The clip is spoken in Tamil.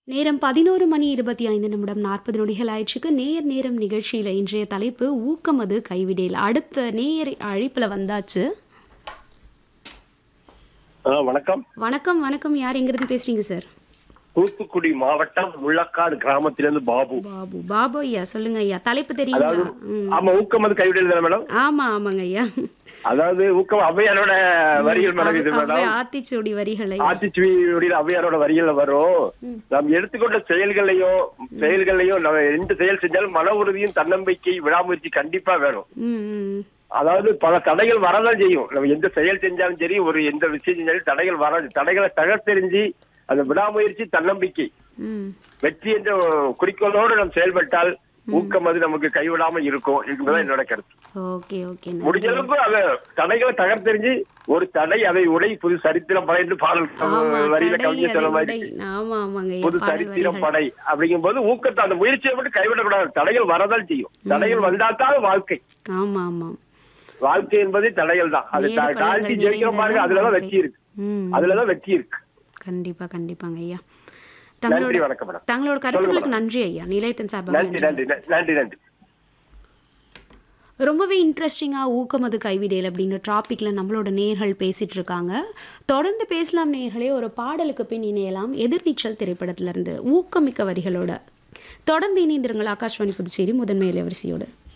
நேரம் பதினோரு மணி இருபத்தி ஐந்து நிமிடம் நாற்பது நொடிகள் ஆயிடுச்சுக்கு நேர் நேரம் நிகழ்ச்சியில் இன்றைய தலைப்பு ஊக்கமது கைவிடேல் அடுத்த நேர் அழைப்பில் வந்தாச்சு ஆ, வணக்கம் வணக்கம் வணக்கம் யார் எங்கிருந்து பேசுறீங்க சார் தூத்துக்குடி மாவட்டம் முள்ளக்காடு கிராமத்திலிருந்து பாபு பாபு பாபு ஐயா சொல்லுங்க ஐயா தலைப்பு தெரியுங்களா ம் ஆமா ஊக்கம் அது கைவிடல் தானே மேடம் ஆமா ஆமாங்க ஐயா அதாவது ஊக்கம் ஔவையாரோட வரிகள் மேடம் இது அவ்வை மேடம் ஆத்திச்சூடி வரிகளை ஆத்திச்சுவியுடைய ஔவையாரோட வரிகள்ல வரும் நாம் எடுத்துக்கொண்ட செயல்களையும் செயல்களையும் நம்ம எந்த செயல் செஞ்சாலும் மன உறுதியும் தன்னம்பிக்கை விடாமுயற்சி கண்டிப்பா வேணும் ம் ம் அதாவது பல தடைகள் வரதான் செய்யும் நம்ம எந்த செயல் செஞ்சாலும் சரி ஒரு எந்த விஷயம் செஞ்சாலும் தடைகள் வர தடைகளை தகர்த்தெறிஞ்சு அந்த விடாமுயற்சி தன்னம்பிக்கை ம் வெற்றி என்ற குறிக்கோளோடு நாம் செயல்பட்டால் ஊக்கம் அது நமக்கு கைவிடாம இருக்கும் என்பதுதான் என்னோட கருத்து ஓகே ஓகே முடிஞ்ச அளவுக்கு அதை தடைகளை தகர்த்தெறிஞ்சு ஒரு தடை அதை உடை புது சரித்திரம் படை என்று பாடல் ஆமா வரியில தடை கவிஞர் அதை சொன்ன மாதிரி உடை. ஆமா ஆமாங்க ஐயா புது பாடல் சரித்திரம் வரிகள் படை அப்படிங்கும் போது ஊக்கத்தை அந்த முயற்சியை மட்டும் கைவிடக்கூடாது தடைகள் வரதான் செய்யும் தடைகள் வந்தால்தான் வாழ்க்கை ஆமா ஆமா வாழ்க்கை என்பது தடைகள் தான் அது மேடு பள்ளங்கள் தாழ்த்தி ஜெயிக்கிற பாருங்க நிறைந்தது அதுலதான் வாழ்க்கை. வெற்றி இருக்கு ம் அதுலதான் வெற்றி இருக்கு கண்டிப்பா கண்டிப்பாங்க ஐயா நன்றி தங்களோட வணக்கம் மேடம் தங்களோட கருத்துக்களுக்கு நன்றி ஐயா நிலையத்தின் சார்பாக நன்றி நன்றி. நன்றி நன்றி நன்றி ரொம்பவே இன்ட்ரெஸ்டிங்காக ஊக்கமது கைவிடேல் அப்படின்ற டாப்பிக்கில் நம்மளோட நேர்கள் பேசிட்டு இருக்காங்க தொடர்ந்து பேசலாம் நேர்களே ஒரு பாடலுக்கு பின் இணையலாம் எதிர்நீச்சல் திரைப்படத்திலிருந்து ஊக்கமிக்க வரிகளோட தொடர்ந்து இணைந்திருங்கள் ஆகாஷ்வாணி புதுச்சேரி முதன்மை இளவரசியோடு